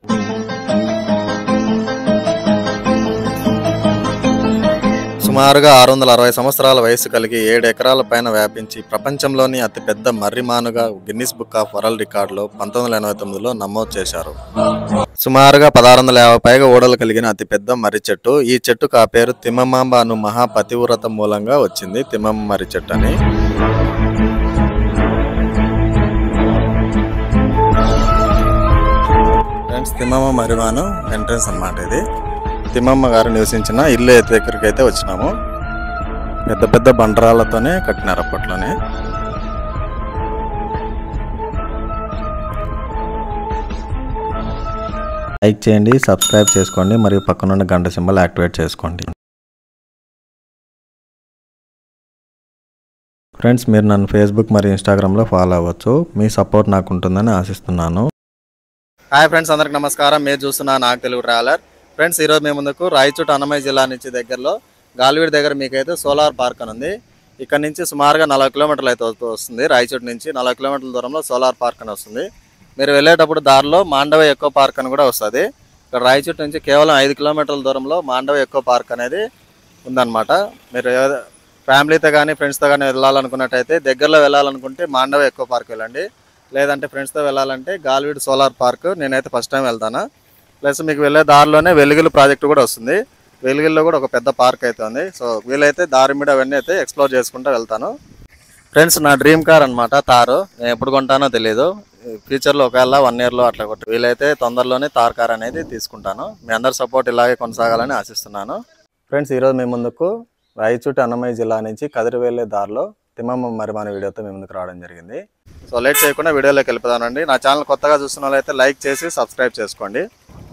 సుమారుగా ఆరు వందల అరవై సంవత్సరాల వయసు కలిగి ఏడు ఎకరాల పైన వ్యాపించి ప్రపంచంలోని అతిపెద్ద మర్రిమానుగా గిన్నిస్ బుక్ ఆఫ్ వరల్డ్ రికార్డులో పంతొమ్మిది వందల ఎనభై తొమ్మిదిలో నమోదు చేశారు సుమారుగా పదహారు వందల యాభై పైగా ఓడలు కలిగిన అతిపెద్ద మర్రి చెట్టు ఈ చెట్టుకు ఆ పేరు తిమ్మమాంబ అను మహాపతివ్రత మూలంగా వచ్చింది తిమ్మమ్మ మర్రి చెట్టు అని ఫ్రెండ్స్ తిమ్మమ్మ మరిమాను ఎంట్రన్స్ అన్నమాట ఇది తిమ్మమ్మ గారు నివసించిన ఇల్లు అయితే దగ్గరికి అయితే వచ్చినాము పెద్ద పెద్ద బండరాలతోనే కట్టినారు అప్పట్లోనే లైక్ చేయండి సబ్స్క్రైబ్ చేసుకోండి మరియు పక్కనున్న గంట సింబల్ యాక్టివేట్ చేసుకోండి ఫ్రెండ్స్ మీరు నన్ను ఫేస్బుక్ మరియు ఇన్స్టాగ్రామ్లో ఫాలో అవ్వచ్చు మీ సపోర్ట్ నాకు ఉంటుందని ఆశిస్తున్నాను హాయ్ ఫ్రెండ్స్ అందరికి నమస్కారం మీరు చూస్తున్న నాకు తెలుగు ట్రావెలర్ ఫ్రెండ్స్ ఈరోజు మేము ముందుకు రాయచోటి అన్నమయ్య జిల్లా నుంచి దగ్గరలో గాలివీడి దగ్గర మీకైతే సోలార్ పార్క్ అని ఉంది ఇక్కడ నుంచి సుమారుగా నలభై కిలోమీటర్లు అయితే వస్తూ వస్తుంది రాయచోటి నుంచి నలభై కిలోమీటర్ల దూరంలో సోలార్ పార్క్ అని వస్తుంది మీరు వెళ్ళేటప్పుడు దారిలో మాండవ ఎక్కో పార్క్ అని కూడా వస్తుంది ఇక్కడ రాయచోటి నుంచి కేవలం ఐదు కిలోమీటర్ల దూరంలో మాండవ ఎక్కో పార్క్ అనేది ఉందన్నమాట మీరు ఏ- ఫ్యామిలీతో కానీ ఫ్రెండ్స్తో కానీ వెళ్ళాలనుకున్నట్టయితే దగ్గరలో వెళ్ళాలనుకుంటే మాండవ ఎక్కో పార్క్ వెళ్ళండి లేదంటే ఫ్రెండ్స్తో వెళ్ళాలంటే గాలివీడు సోలార్ పార్క్ నేనైతే ఫస్ట్ టైం వెళ్తాను ప్లస్ మీకు వెళ్ళే దారిలోనే వెలుగులు ప్రాజెక్ట్ కూడా వస్తుంది వెలుగుల్లో కూడా ఒక పెద్ద పార్క్ అయితే ఉంది సో వీలైతే దారి మీద అవన్నీ అయితే ఎక్స్ప్లోర్ చేసుకుంటూ వెళ్తాను ఫ్రెండ్స్ నా డ్రీమ్ కార్ అన్నమాట తారు నేను ఎప్పుడు కొంటానో తెలియదు ఫ్యూచర్లో ఒకవేళ వన్ ఇయర్లో అట్లా కొట్టి వీలైతే తొందరలోనే తార్ కార్ అనేది తీసుకుంటాను మీ అందరి సపోర్ట్ ఇలాగే కొనసాగాలని ఆశిస్తున్నాను ఫ్రెండ్స్ ఈరోజు మీ ముందుకు రాయచూటి అన్నమయ్య జిల్లా నుంచి కదిరి వెళ్ళే దారిలో తిమ్మమ్మ మరిమాన వీడియోతో మీ ముందుకు రావడం జరిగింది సో లేట్ చేయకుండా వీడియోలోకి వెళ్ళిపోదానండి నా ఛానల్ కొత్తగా చూస్తున్న వాళ్ళైతే లైక్ చేసి సబ్స్క్రైబ్ చేసుకోండి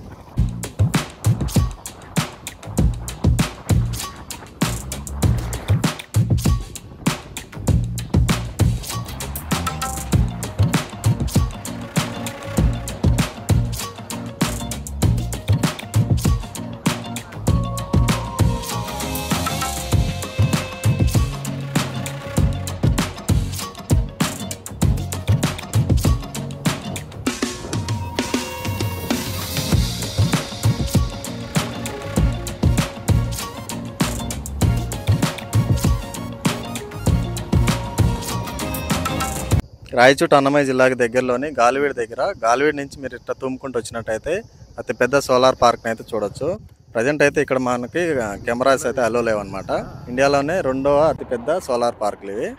రాయచోటి అన్నమయ్య జిల్లాకి దగ్గరలోని గాలివీడి దగ్గర గాలివీడి నుంచి మీరు ఇట్లా తుమ్ముకుంటూ వచ్చినట్టయితే అతి పెద్ద సోలార్ పార్క్ని అయితే చూడొచ్చు ప్రజెంట్ అయితే ఇక్కడ మనకి కెమెరాస్ అయితే అలో లేవన్నమాట ఇండియాలోనే రెండవ అతిపెద్ద సోలార్ పార్కులు ఇవి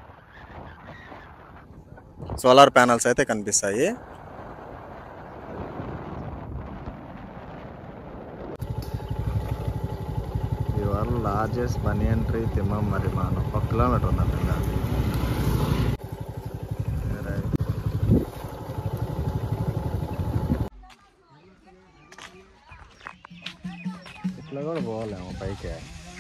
సోలార్ ప్యానల్స్ అయితే కనిపిస్తాయి ఇవాళ లార్జెస్ట్ బనియన్ ట్రీ తిమ్మం మరి మనం ఒక కిలోమీటర్ ఉందండి ఇట్లా కూడా పోవాలేమో పైకి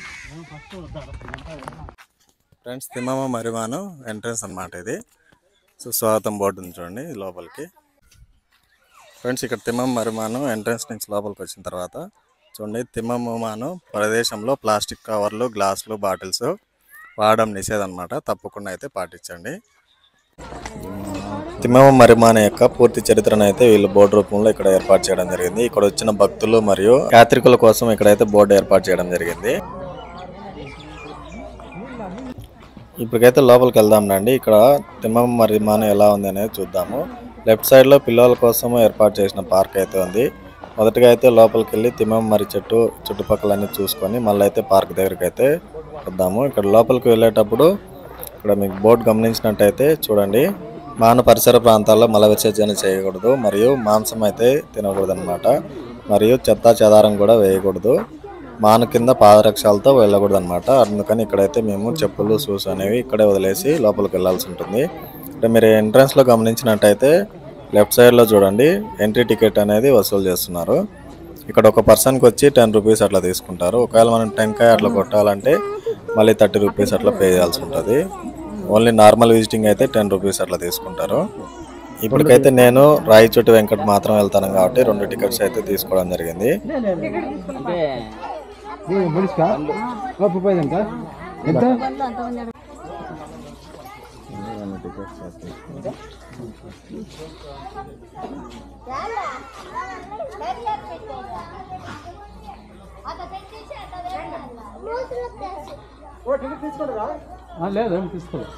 ఫ్రెండ్స్ తిమ్మమ్మ మరిమాను ఎంట్రన్స్ అన్నమాట ఇది సో స్వాగతం బోర్డు ఉంది చూడండి ఈ లోపలికి ఫ్రెండ్స్ ఇక్కడ తిమ్మమ్మ మరిమాను ఎంట్రన్స్ నుంచి లోపలికి వచ్చిన తర్వాత చూడండి తిమ్మమ్మాను ప్రదేశంలో ప్లాస్టిక్ కవర్లు గ్లాసులు బాటిల్స్ వాడడం నిషేధం అనమాట తప్పకుండా అయితే పాటించండి తిమ్మమ్మ మరిమాన యొక్క పూర్తి చరిత్రను అయితే వీళ్ళు బోర్డు రూపంలో ఇక్కడ ఏర్పాటు చేయడం జరిగింది ఇక్కడ వచ్చిన భక్తులు మరియు యాత్రికుల కోసం ఇక్కడైతే బోర్డు ఏర్పాటు చేయడం జరిగింది ఇప్పటికైతే లోపలికి వెళ్దాం రండి ఇక్కడ తిమ్మమ్మ మరిమాన ఎలా ఉంది అనేది చూద్దాము లెఫ్ట్ సైడ్ లో పిల్లల కోసం ఏర్పాటు చేసిన పార్క్ అయితే ఉంది మొదటగా అయితే లోపలికి వెళ్ళి తిమ్మమ్మ మర్రి చెట్టు చుట్టుపక్కల అన్ని చూసుకొని మళ్ళీ అయితే పార్క్ దగ్గరికి అయితే వద్దాము ఇక్కడ లోపలికి వెళ్ళేటప్పుడు ఇక్కడ మీకు బోర్డు గమనించినట్టయితే చూడండి మాన పరిసర ప్రాంతాల్లో మల విసర్జన చేయకూడదు మరియు మాంసం అయితే తినకూడదు అనమాట మరియు చెత్త చెదారం కూడా వేయకూడదు మాన కింద పాదరక్షాలతో వెళ్ళకూడదు అనమాట అందుకని ఇక్కడైతే మేము చెప్పులు షూస్ అనేవి ఇక్కడే వదిలేసి లోపలికి వెళ్ళాల్సి ఉంటుంది ఇక్కడ మీరు entrance లో గమనించినట్టయితే లెఫ్ట్ సైడ్లో చూడండి ఎంట్రీ టికెట్ అనేది వసూలు చేస్తున్నారు ఇక్కడ ఒక పర్సన్కి వచ్చి టెన్ రూపీస్ అట్లా తీసుకుంటారు ఒకవేళ మనం టెంకాయ అట్లా కొట్టాలంటే మళ్ళీ థర్టీ రూపీస్ అట్లా పే చేయాల్సి ఉంటుంది ఓన్లీ నార్మల్ విజిటింగ్ అయితే టెన్ రూపీస్ అట్లా తీసుకుంటారు ఇప్పటికైతే నేను రాయచోటి వెంకట్ మాత్రం వెళ్తాను కాబట్టి రెండు టికెట్స్ అయితే తీసుకోవడం జరిగింది ముడిస్కా ముప్పైదంట ఎంత ఆ, లేదు ఏం తీసుకోలేదు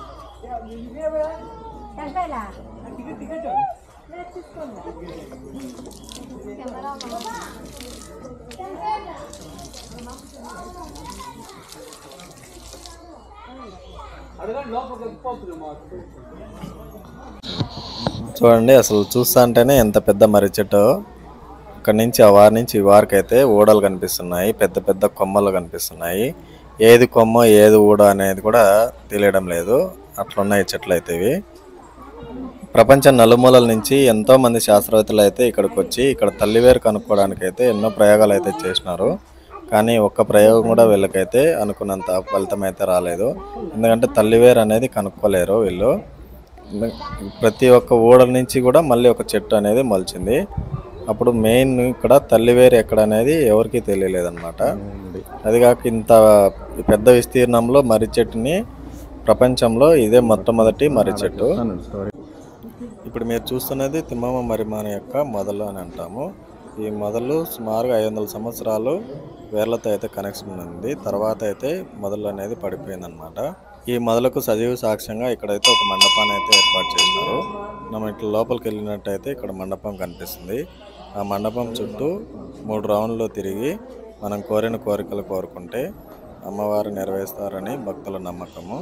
చూడండి అసలు చూస్తా అంటేనే ఎంత పెద్ద మర్రి చెట్టు ఇక్కడ నుంచి ఆ వారి నుంచి ఈ వారికి అయితే ఊడలు కనిపిస్తున్నాయి పెద్ద పెద్ద కొమ్మలు కనిపిస్తున్నాయి ఏది కొమ్మ ఏది ఊడ అనేది కూడా తెలియడం లేదు అట్లున్నాయి చెట్లు అయితే ఇవి ప్రపంచం నలుమూలల నుంచి ఎంతో మంది శాస్త్రవేత్తలు అయితే ఇక్కడికి వచ్చి ఇక్కడ తల్లివేరు కనుక్కోవడానికి అయితే ఎన్నో ప్రయోగాలు అయితే చేసినారు కానీ ఒక్క ప్రయోగం కూడా వీళ్ళకైతే అనుకున్నంత ఫలితం అయితే రాలేదు ఎందుకంటే తల్లివేరు అనేది కనుక్కోలేరు వీళ్ళు ప్రతి ఒక్క ఊడల నుంచి కూడా మళ్ళీ ఒక చెట్టు అనేది మొలిచింది అప్పుడు మెయిన్ ఇక్కడ తల్లివేరు ఎక్కడ అనేది ఎవరికి తెలియలేదన్నమాట అది కాక ఇంత పెద్ద విస్తీర్ణంలో మర్రి చెట్టుని ప్రపంచంలో ఇదే మొట్టమొదటి మర్రి చెట్టు ఇప్పుడు మీరు చూస్తున్నది తిమ్మమ్మ మరిమాన యొక్క మొదలు అని అంటాము ఈ మొదలు సుమారుగా ఐదు వందల సంవత్సరాలు వేర్లతో అయితే కనెక్షన్ ఉంది తర్వాత అయితే మొదలు అనేది పడిపోయింది అనమాట ఈ మొదలకు సజీవ సాక్ష్యంగా ఇక్కడైతే ఒక మండపాన్ని అయితే ఏర్పాటు చేసినారు మనం ఇట్లా లోపలికి వెళ్ళినట్టయితే ఇక్కడ మండపం కనిపిస్తుంది ఆ మండపం చుట్టూ మూడు రౌండ్లు తిరిగి మనం కోరిన కోరికలు కోరుకుంటే అమ్మవారు నెరవేరుస్తారని భక్తుల నమ్మకము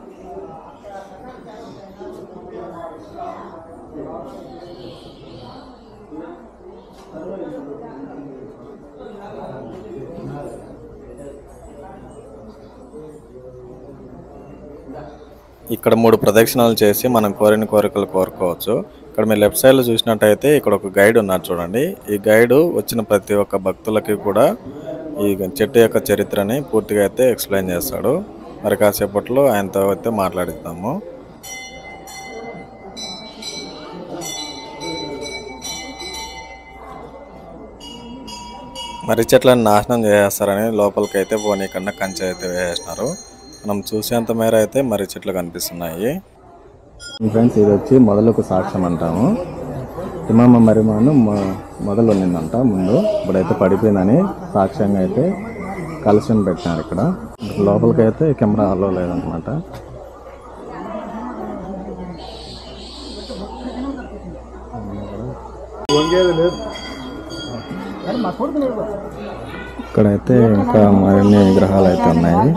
ఇక్కడ మూడు ప్రదక్షిణాలు చేసి మనం కోరిన కోరికలు కోరుకోవచ్చు ఇక్కడ మీరు లెఫ్ట్ సైడ్లో చూసినట్టయితే ఇక్కడ ఒక గైడ్ ఉన్నారు చూడండి ఈ గైడ్ వచ్చిన ప్రతి ఒక్క భక్తులకి కూడా ఈ చెట్టు యొక్క చరిత్రని పూర్తిగా అయితే ఎక్స్ప్లెయిన్ చేస్తాడు మరి కాసేపట్లో ఆయనతో అయితే మాట్లాడిస్తాము మరి చెట్లను నాశనం చేసేస్తారని లోపలికి అయితే పోనీకన్నా కంచె అయితే వేసేసినారు మనం చూసేంత మేర అయితే మర్రి చెట్లు కనిపిస్తున్నాయి ఫ్రెండ్స్ ఇది వచ్చి మొదలకు సాక్ష్యం అంటాము తిమ్మమ్మ మరిమాను మొదలు ఉన్నిందంట ముందు ఇప్పుడైతే పడిపోయిందని సాక్ష్యంగా అయితే కలశం పెట్టినారు ఇక్కడ లోపలికి అయితే కెమెరా అలో లేదనమాట ఇక్కడైతే ఇంకా మరిన్ని విగ్రహాలు అయితే ఉన్నాయి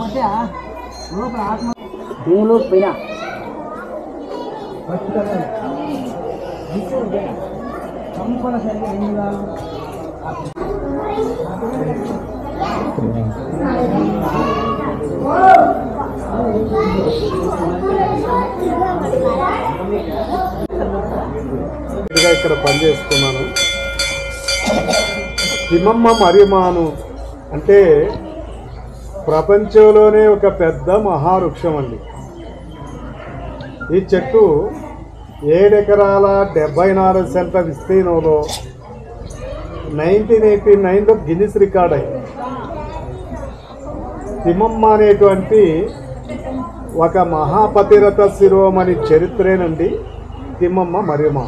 ఇదిగా ఇక్కడ పనిచేస్తున్నాను తిమ్మమ్మ మరియమాను అంటే ప్రపంచంలోనే ఒక పెద్ద మహావృక్షం అండి ఈ చెట్టు ఏడెకరాల డెబ్బై నాలుగు సెంట్ల విస్తీర్ణంలో నైన్టీన్ ఎయిటీ నైన్లో గిన్నిస్ రికార్డ్ అయింది తిమ్మమ్మ అనేటువంటి ఒక మహాపతిరత శిరోమణి చరిత్రేనండి తిమ్మమ్మ మరియమ్మ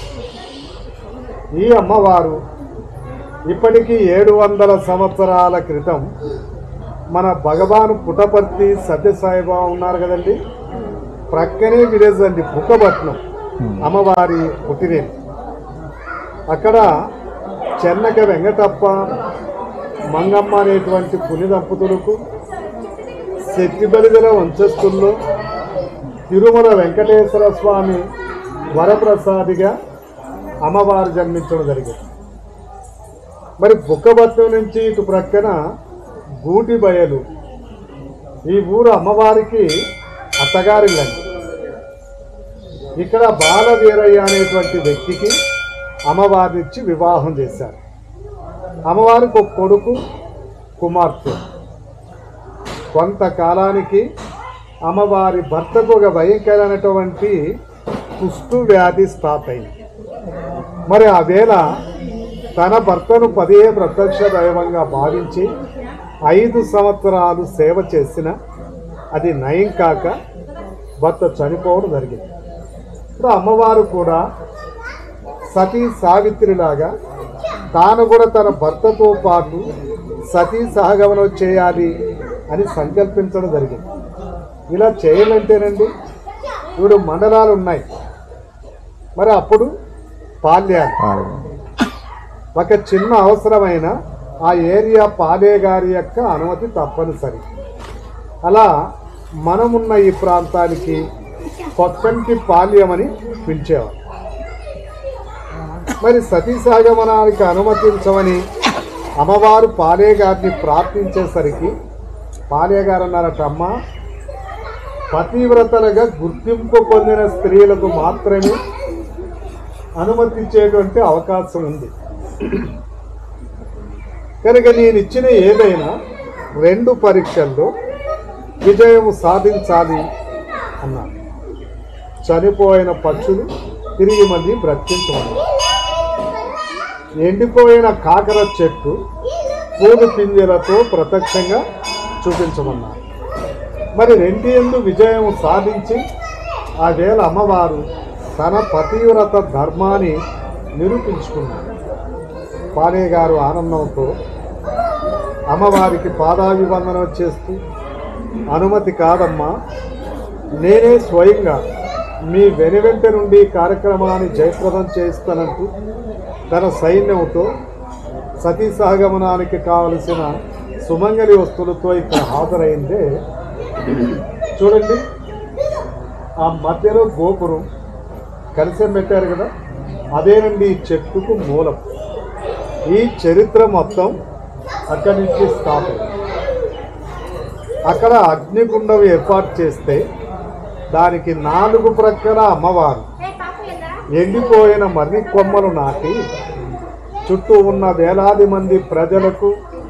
ఈ అమ్మవారు ఇప్పటికీ ఏడు వందల సంవత్సరాల క్రితం మన భగవాన్ పుటపర్తి సత్యసాయిబాబా ఉన్నారు కదండి ప్రక్కనే విలేజ్ అండి బుక్కపట్నం అమ్మవారి పుట్టినేది అక్కడ చెన్నక వెంకటప్ప మంగమ్మ అనేటువంటి పుణ్య దంపతులకు శక్తిబలిగల వంశస్థుల్లో తిరుమల వెంకటేశ్వర స్వామి వరప్రసాదిగా అమ్మవారు జన్మించడం జరిగింది మరి బుక్కపట్నం నుంచి ఇటు ప్రక్కన గూటి బయలు ఈ ఊరు అమ్మవారికి అత్తగారిల్లండి ఇక్కడ బాల వీరయ్య అనేటువంటి వ్యక్తికి అమ్మవారినిచ్చి వివాహం చేశారు అమ్మవారికి ఒక కొడుకు కుమార్తె కొంతకాలానికి అమ్మవారి భర్తకు ఒక భయంకరమైనటువంటి కుష్టు వ్యాధి స్టార్ట్ అయింది మరి ఆ వేళ తన భర్తను పదే ప్రత్యక్ష దైవంగా భావించి ఐదు సంవత్సరాలు సేవ చేసిన అది నయం కాక భర్త చనిపోవడం జరిగింది ఇప్పుడు అమ్మవారు కూడా సతీ సావిత్రిలాగా తాను కూడా తన భర్తతో పాటు సతీ సహగమనం చేయాలి అని సంకల్పించడం జరిగింది ఇలా చేయాలంటేనండి ఇప్పుడు మండలాలు ఉన్నాయి మరి అప్పుడు పాల్యాలు ఒక చిన్న అవసరమైన ఆ ఏరియా పాలే గారి యొక్క అనుమతి తప్పనిసరి అలా మనమున్న ఈ ప్రాంతానికి కొత్తంటి పాల్యమని పిలిచేవారు మరి సతీసాగమనానికి అనుమతించమని అమ్మవారు పాలే గారిని ప్రార్థించేసరికి పాలే గారు అన్నారట అమ్మ పతివ్రతలుగా గుర్తింపు పొందిన స్త్రీలకు మాత్రమే అనుమతించేటువంటి అవకాశం ఉంది కనుక నేను ఇచ్చిన ఏదైనా రెండు పరీక్షల్లో విజయం సాధించాలి అన్నారు చనిపోయిన పక్షులు తిరిగి మళ్ళీ బ్రతికించమన్నారు ఎండిపోయిన కాకర చెట్టు పూలు పింజలతో ప్రత్యక్షంగా చూపించమన్నారు మరి రెంటి ఎందు విజయం సాధించి ఆ వేళ అమ్మవారు తన పతివ్రత ధర్మాన్ని నిరూపించుకున్నారు పానే గారు ఆనందంతో అమ్మవారికి పాదాభివందనం చేస్తూ అనుమతి కాదమ్మా నేనే స్వయంగా మీ వెనువెంట నుండి కార్యక్రమాన్ని జయప్రదం చేస్తానంటూ తన సైన్యంతో సతీ సహగమనానికి కావలసిన సుమంగళి వస్తువులతో ఇక్కడ హాజరైందే చూడండి ఆ మధ్యలో గోపురం కలిసం పెట్టారు కదా అదేనండి ఈ చెట్టుకు మూలం ఈ చరిత్ర మొత్తం అక్కడి నుంచి స్టార్ట్ అయింది అక్కడ అగ్నిగుండం ఏర్పాటు చేస్తే దానికి నాలుగు ప్రక్కల అమ్మవారు ఎండిపోయిన మర్రి కొమ్మలు నాటి చుట్టూ ఉన్న వేలాది మంది ప్రజలకు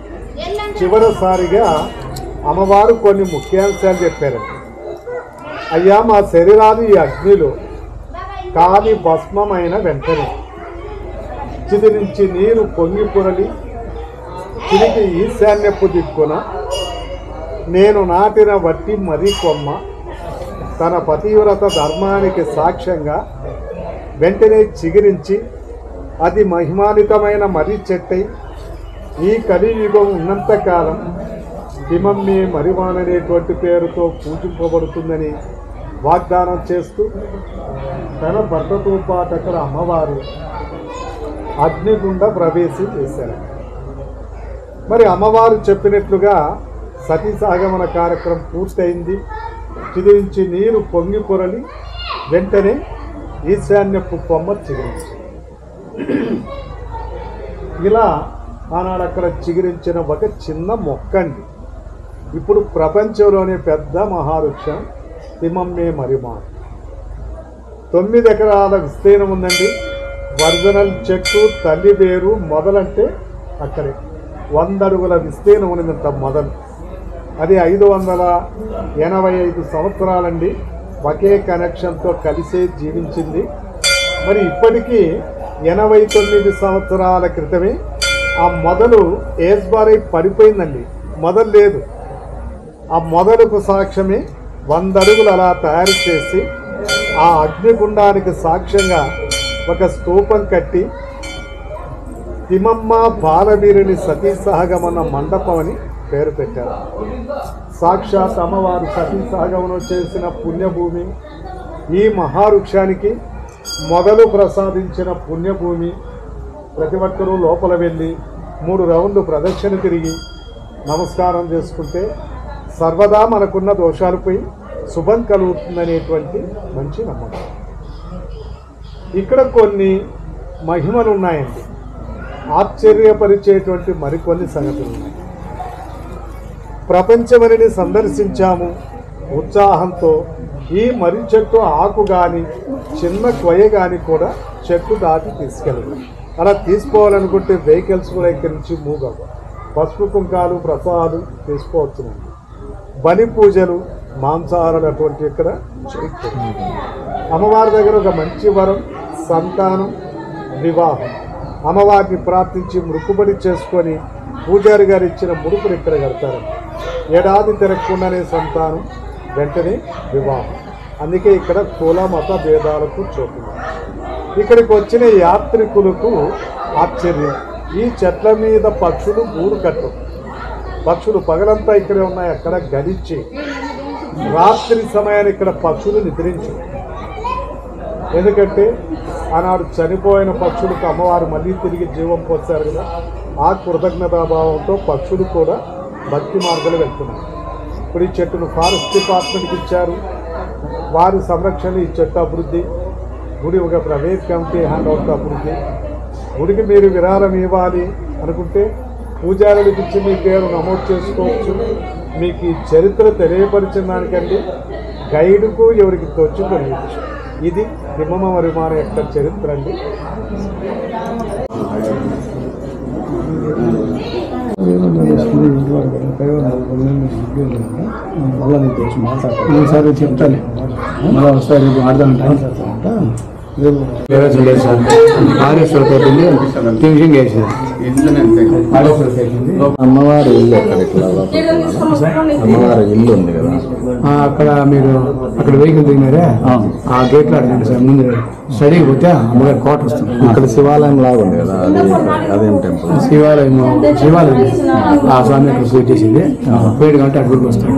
చివరిసారిగా అమ్మవారు కొన్ని ముఖ్యాంశాలు చెప్పారండి అయ్యా మా శరీరాలు ఈ అగ్నిలో కాలి భస్మమైన వెంటనే చిది నుంచి నీరు పొంగి పొరలి తిరిగి ఈశాన్యపు దిక్కున నేను నాటిన వట్టి మర్రి కొమ్మ తన పతివ్రత ధర్మానికి సాక్ష్యంగా వెంటనే చిగిరించి అది మహిమానితమైన మర్రి చెట్టై ఈ కలియుగం ఉన్నంతకాలం హిమమ్మి మరివాన్ అనేటువంటి పేరుతో పూజింపబడుతుందని వాగ్దానం చేస్తూ తన భర్తతో పాటు అక్కడ అమ్మవారు అగ్నిగుండ ప్రవేశం చేశారు మరి అమ్మవారు చెప్పినట్లుగా సతీ సాగమన కార్యక్రమం పూర్తయింది చిదిరించి నీరు పొంగి పొరలి వెంటనే ఈశాన్యపు కొమ్మ చిగురించి ఇలా ఆనాడు అక్కడ చిగురించిన ఒక చిన్న మొక్క అండి ఇప్పుడు ప్రపంచంలోనే పెద్ద మహావృక్షం తిమమ్మే మరిమా తొమ్మిది ఎకరాల విస్తీర్ణం ఉందండి ఒరిజినల్ చెట్టు తల్లి వేరు మొదలంటే అక్కడే వంద అడుగుల విస్తీర్ణం ఉన్నదంట మొదలు అది ఐదు వందల ఎనభై ఐదు సంవత్సరాలండి ఒకే కనెక్షన్తో కలిసే జీవించింది మరి ఇప్పటికీ ఎనభై తొమ్మిది సంవత్సరాల క్రితమే ఆ మొదలు ఏజ్ బారై పడిపోయిందండి మొదలు లేదు ఆ మొదలుకు సాక్ష్యమే వంద అడుగులు అలా తయారు చేసి ఆ అగ్నిగుండానికి సాక్ష్యంగా ఒక స్తూపం కట్టి తిమమ్మ బాలవీరుని సతీ సహగమన మండపం అని పేరు పెట్టారు సాక్షాత్ అమ్మవారు సతీ సహగమనం చేసిన పుణ్యభూమి ఈ మహావృక్షానికి మొదలు ప్రసాదించిన పుణ్యభూమి ప్రతి ఒక్కరూ లోపల వెళ్ళి మూడు రౌండ్లు ప్రదక్షిణ తిరిగి నమస్కారం చేసుకుంటే సర్వదా మనకున్న దోషాలపై శుభం కలుగుతుందనేటువంటి మంచి నమ్మకం ఇక్కడ కొన్ని మహిమలు ఉన్నాయండి ఆశ్చర్యపరిచేటువంటి మరికొన్ని సంగతులు ఉన్నాయి ప్రపంచమరిని సందర్శించాము ఉత్సాహంతో ఈ మర్రి చెట్టు ఆకు కానీ చిన్న కొయ్య కానీ కూడా చెట్టు దాటి తీసుకెళ్ళదు అలా తీసుకోవాలనుకుంటే వెహికల్స్ కూడా ఇక్కడి నుంచి మూవ్ అవ్వవు పసుపు కుంకాలు ప్రసాదాలు తీసుకోవచ్చునండి బలి పూజలు మాంసాహారాలు అటువంటి ఇక్కడ చేయకూడదు అమ్మవారి దగ్గర ఒక మంచి వరం సంతానం వివాహం అమ్మవారిని ప్రార్థించి మృక్కుబడి చేసుకొని పూజారి గారు ఇచ్చిన ముడుపులు ఇక్కడ కడతారు ఏడాది తిరగకుండానే సంతానం వెంటనే వివాహం అందుకే ఇక్కడ కుల మత భేదాలకు చోటు ఇక్కడికి వచ్చిన యాత్రికులకు ఆశ్చర్యం ఈ చెట్ల మీద పక్షులు గూడు కట్టవు పక్షులు పగలంతా ఇక్కడే ఉన్నాయి అక్కడ గడిచి రాత్రి సమయాన్ని ఇక్కడ పక్షులు నిద్రించు ఎందుకంటే ఆనాడు చనిపోయిన పక్షులకు అమ్మవారు మళ్ళీ తిరిగి జీవం పోసారు కదా ఆ కృతజ్ఞతాభావంతో పక్షులు కూడా భక్తి మార్గాలు వెళ్తున్నాయి ఇప్పుడు ఈ చెట్టును ఫారెస్ట్ డిపార్ట్మెంట్కి ఇచ్చారు వారి సంరక్షణ ఈ చెట్టు అభివృద్ధి గుడి ఒక ప్రైవేట్ కమిటీ హ్యాండ్ అవుట్ అభివృద్ధి గుడికి మీరు విరాళం ఇవ్వాలి అనుకుంటే పూజారులకు ఇచ్చి మీ పేరు నమోదు చేసుకోవచ్చు మీకు ఈ చరిత్ర తెలియపరిచిన దానికండి గైడ్కు ఎవరికి తోచి కొనియచ్చు ఇది తిమ్మమ వరిమాన యొక్క చరిత్ర అండి సరే చెప్తాను మళ్ళీ ఒకసారి ఆడదాం వేరే చూడలేదు సార్ ఆర్ఎస్ఎల్ పెట్టింది ఫినిషింగ్ వేసేది ఆర్ఎస్ఎల్ పెట్టింది అమ్మవారి ఇల్లు ఎక్కడ ఇట్లా లోపలికి వెళ్ళాలా? అమ్మవారి ఇల్లు ఉంది కదా ఆ, అక్కడ మీరు అక్కడ వెహికల్ దిగినారే ఆ గేట్ లో అడగండి సార్ ముందు స్టడీకి పోతే అమ్మగారి కోట వస్తుంది ఇక్కడ శివాలయం లాగా ఉంది కదా అది అదేం టెంపుల్ శివాలయం శివాలయం ఆ స్వామి అక్కడ పూజ చేసింది పోయిడు కాబట్టి అక్కడికి వస్తాడు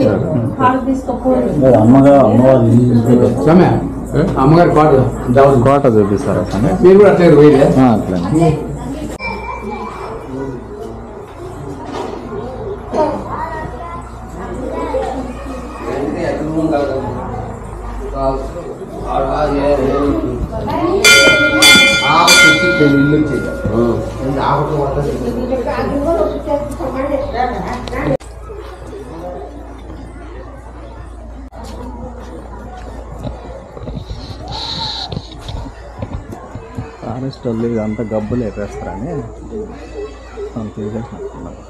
అమ్మగా అమ్మవారి స్వామి అమ్మగారి కోట దావత్ కోట చూపిస్తారా స్వామి మీరు కూడా అట్లే పోయిలే ఆ, అట్లనే ఫారెస్ట్ వాళ్ళు ఇదంతా గబ్బులు వేపేస్తారని మనం తీసేసినట్టున్నారు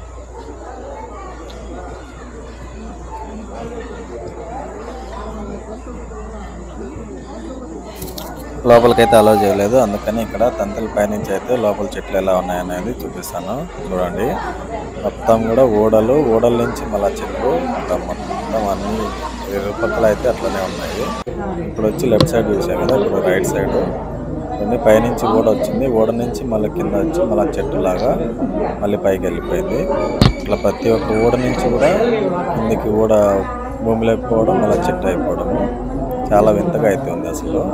లోపలికైతే అలౌ చేయలేదు అందుకని ఇక్కడ తంతల పైనుంచి అయితే లోపల చెట్లు ఎలా ఉన్నాయనేది చూపిస్తాను చూడండి మొత్తం కూడా ఓడలు ఓడల నుంచి మళ్ళా చెట్లు మొత్తం మొత్తం అన్ని ఇరుపక్కల అయితే అట్లనే ఉన్నాయి ఇప్పుడు వచ్చి లెఫ్ట్ సైడ్ చూసాం కదా ఇప్పుడు రైట్ సైడ్ కొన్ని పైనుంచి ఓడ వచ్చింది ఓడ నుంచి మళ్ళీ కింద వచ్చి మళ్ళీ చెట్టు లాగా మళ్ళీ పైకి వెళ్ళిపోయింది ఇట్లా ప్రతి ఒక్క ఓడ నుంచి కూడా కిందికి ఓడ భూమిలోకి పోవడం మళ్ళీ చెట్టు అయిపోవడము చాలా వింతగా అయితే ఉంది అసలు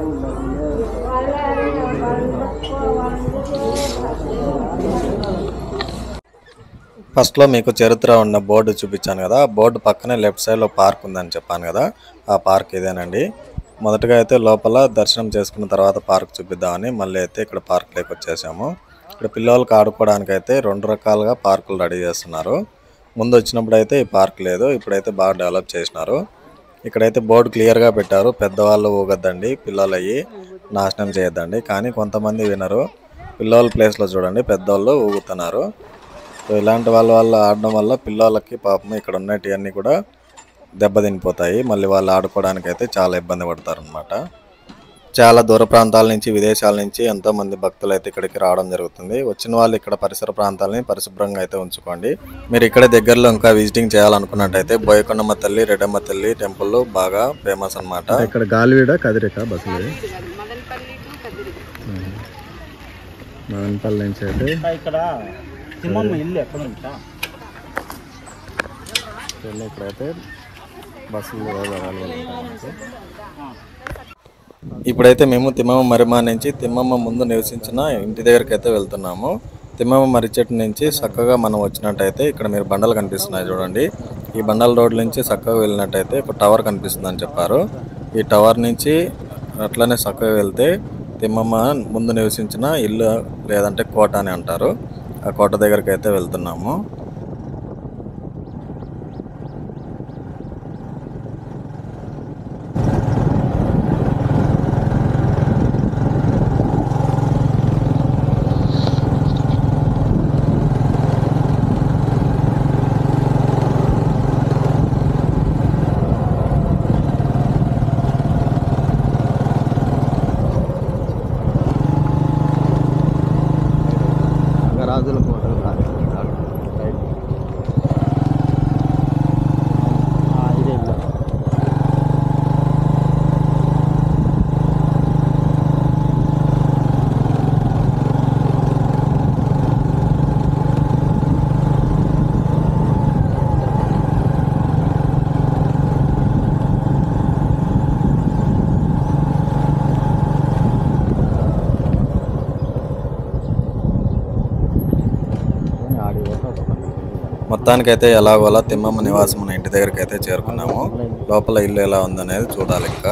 ఫస్ట్లో మీకు చరిత్ర ఉన్న బోర్డు చూపించాను కదా ఆ బోర్డు పక్కనే లెఫ్ట్ సైడ్లో పార్క్ ఉందని చెప్పాను కదా ఆ పార్క్ ఇదేనండి మొదటగా అయితే లోపల దర్శనం చేసుకున్న తర్వాత పార్క్ చూపిద్దామని మళ్ళీ అయితే ఇక్కడ పార్క్లోకి వచ్చేసాము ఇక్కడ పిల్లలకి ఆడుకోవడానికి అయితే రెండు రకాలుగా పార్కులు రెడీ చేస్తున్నారు ముందు వచ్చినప్పుడు అయితే ఈ పార్క్ లేదు ఇప్పుడైతే బాగా డెవలప్ చేసినారు ఇక్కడైతే బోర్డు క్లియర్గా పెట్టారు పెద్దవాళ్ళు ఊగద్దండి పిల్లలు అయ్యి నాశనం చేయొద్దండి కానీ కొంతమంది వినరు పిల్లల ప్లేస్లో చూడండి పెద్దవాళ్ళు ఊగుతున్నారు సో ఇలాంటి వాళ్ళ వల్ల ఆడడం వల్ల పిల్లలకి పాపం ఇక్కడ ఉన్నటివన్నీ కూడా దెబ్బతినిపోతాయి మళ్ళీ వాళ్ళు ఆడుకోవడానికి అయితే చాలా ఇబ్బంది పడతారు అనమాట చాలా దూర ప్రాంతాల నుంచి విదేశాల నుంచి ఎంతో మంది భక్తులు అయితే ఇక్కడికి రావడం జరుగుతుంది వచ్చిన వాళ్ళు ఇక్కడ పరిసర ప్రాంతాలని పరిశుభ్రంగా అయితే ఉంచుకోండి మీరు ఇక్కడ దగ్గరలో ఇంకా విజిటింగ్ చేయాలనుకున్నట్టయితే బోయకొండమ్మ తల్లి రెడ్డమ్మ తల్లి టెంపుల్ బాగా ఫేమస్ అన్నమాట ఇక్కడ గాలివీడ కదిరిక బస్సులు మదనపల్లి నుంచి అయితే ఇక్కడ తిమ్మమ్మ ఇల్లు ఎక్కడ ఉంటా వెళ్ళి ఇక్కడైతే బస్సులు అవైలబుల్ ఉంటాయి మనకు. ఇప్పుడైతే మేము తిమ్మమ్మ మరిమా నుంచి తిమ్మమ్మ ముందు నివసించిన ఇంటి దగ్గరికి అయితే వెళ్తున్నాము తిమ్మమ్మ మర్రి చెట్టు నుంచి చక్కగా మనం వచ్చినట్టయితే ఇక్కడ మీరు బండలు కనిపిస్తున్నాయి చూడండి ఈ బండల రోడ్ నుంచి చక్కగా వెళ్ళినట్టయితే ఒక టవర్ కనిపిస్తుందని చెప్పారు ఈ టవర్ నుంచి అట్లనే చక్కగా వెళ్తే తిమ్మమ్మ ముందు నివసించిన ఇల్లు లేదంటే కోట అని అంటారు ఆ కోట దగ్గరికి అయితే వెళ్తున్నాము రాజుల కోట ఇదే ఇల్లు మొత్తానికైతే ఎలాగోలా తిమ్మమ్మ నివాసం ఉన్న ఇంటి దగ్గరికి అయితే చేరుకున్నాము లోపల ఇల్లు ఎలా ఉందనేది చూడాలి ఇంకా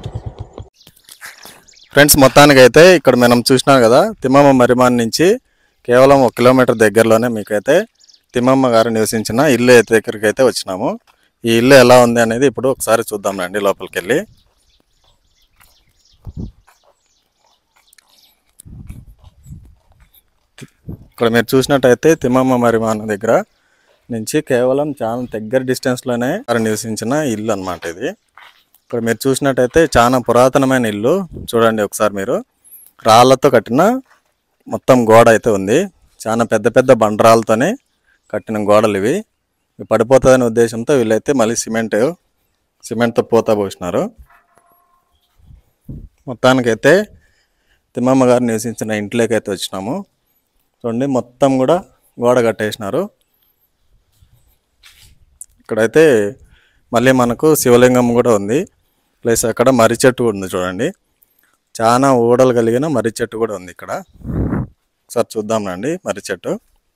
ఫ్రెండ్స్ మొత్తానికైతే ఇక్కడ మనం చూసినాం కదా తిమ్మమ్మ మరిమాన్ నుంచి కేవలం ఒక కిలోమీటర్ దగ్గరలోనే మీకైతే తిమ్మమ్మ గారు నివసించిన ఇల్లు అయితే దగ్గరికి అయితే వచ్చినాము ఈ ఇల్లు ఎలా ఉంది అనేది ఇప్పుడు ఒకసారి చూద్దాం రండి లోపలికి వెళ్ళి ఇక్కడ మీరు చూసినట్టయితే తిమ్మమ్మ మరిమాన్ దగ్గర నుంచి కేవలం చాలా దగ్గర డిస్టెన్స్లోనే వారు నివసించిన ఇల్లు అన్నమాట ఇది ఇక్కడ మీరు చూసినట్టయితే చాలా పురాతనమైన ఇల్లు చూడండి ఒకసారి మీరు రాళ్ళతో కట్టిన మొత్తం గోడ అయితే ఉంది చాలా పెద్ద పెద్ద బండరాలతోనే కట్టిన గోడలు ఇవి ఇవి పడిపోతుందనే ఉద్దేశంతో వీళ్ళైతే మళ్ళీ సిమెంట్ సిమెంట్తో పోతా పోసినారు మొత్తానికైతే తిమ్మమ్మ గారు నివసించిన ఇంట్లోకి అయితే వచ్చినాము చూడండి మొత్తం కూడా గోడ కట్టేసినారు ఇక్కడైతే మళ్ళీ మనకు శివలింగం కూడా ఉంది ప్లస్ అక్కడ మర్రి చెట్టు కూడా ఉంది చూడండి చాలా ఊడలు కలిగిన మర్రి చెట్టు కూడా ఉంది ఇక్కడ ఒకసారి చూద్దాం రండి మర్రి చెట్టు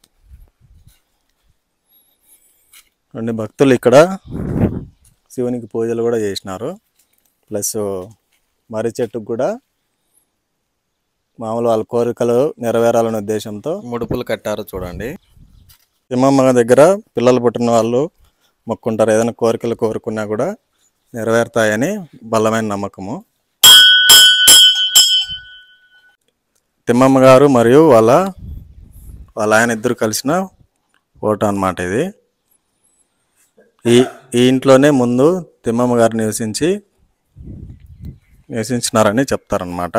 రెండు భక్తులు ఇక్కడ శివునికి పూజలు కూడా చేసినారు ప్లస్ మర్రి చెట్టుకు కూడా మామూలు వాళ్ళ కోరికలు నెరవేరాలనే ఉద్దేశంతో ముడుపులు కట్టారు చూడండి తిమ్మమ్మ దగ్గర పిల్లలు పుట్టిన వాళ్ళు మొక్కుంటారు ఏదైనా కోరికలు కోరుకున్నా కూడా నెరవేరుతాయని బలమైన నమ్మకము తిమ్మమ్మ గారు మరియు వాళ్ళ వాళ్ళ ఆయన ఇద్దరు కలిసిన ఫోటో అన్నమాట ఇది ఈ ఈ ఇంట్లోనే ముందు తిమ్మమ్మ గారు నివసించి నివసించినారని చెప్తారనమాట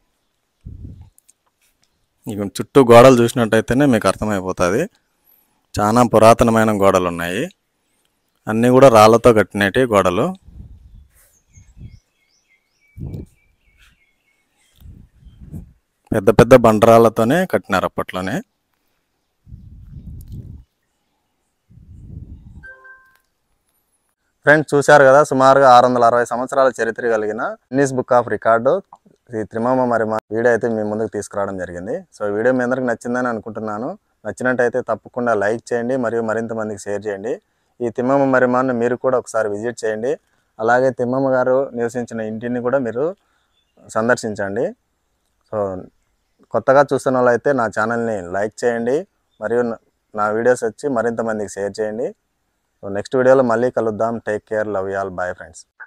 ఇక చుట్టూ గోడలు చూసినట్టయితేనే మీకు అర్థమైపోతుంది చాలా పురాతనమైన గోడలు ఉన్నాయి అన్నీ కూడా రాళ్ళతో కట్టినవి గోడలు పెద్ద పెద్ద బండరాళ్ళతోనే కట్టినారు అప్పట్లోనే ఫ్రెండ్స్ చూశారు కదా సుమారుగా ఆరు వందల అరవై సంవత్సరాల చరిత్ర కలిగిన గిన్నీస్ బుక్ ఆఫ్ రికార్డు ఈ త్రిమామ మరి మా వీడియో అయితే మీ ముందుకు తీసుకురావడం జరిగింది సో ఈ వీడియో మీ అందరికి నచ్చిందని అనుకుంటున్నాను నచ్చినట్టయితే తప్పకుండా లైక్ చేయండి మరియు మరింత మందికి షేర్ చేయండి ఈ తిమ్మమ్మ మరిమాన్ని మీరు కూడా ఒకసారి విజిట్ చేయండి అలాగే తిమ్మమ్మ గారు నివసించిన ఇంటిని కూడా మీరు సందర్శించండి సో కొత్తగా చూస్తున్న వాళ్ళైతే నా ఛానల్ని లైక్ చేయండి మరియు నా- నా వీడియోస్ వచ్చి మరింత మందికి షేర్ చేయండి సో నెక్స్ట్ వీడియోలో మళ్ళీ కలుద్దాం take care love you all bye friends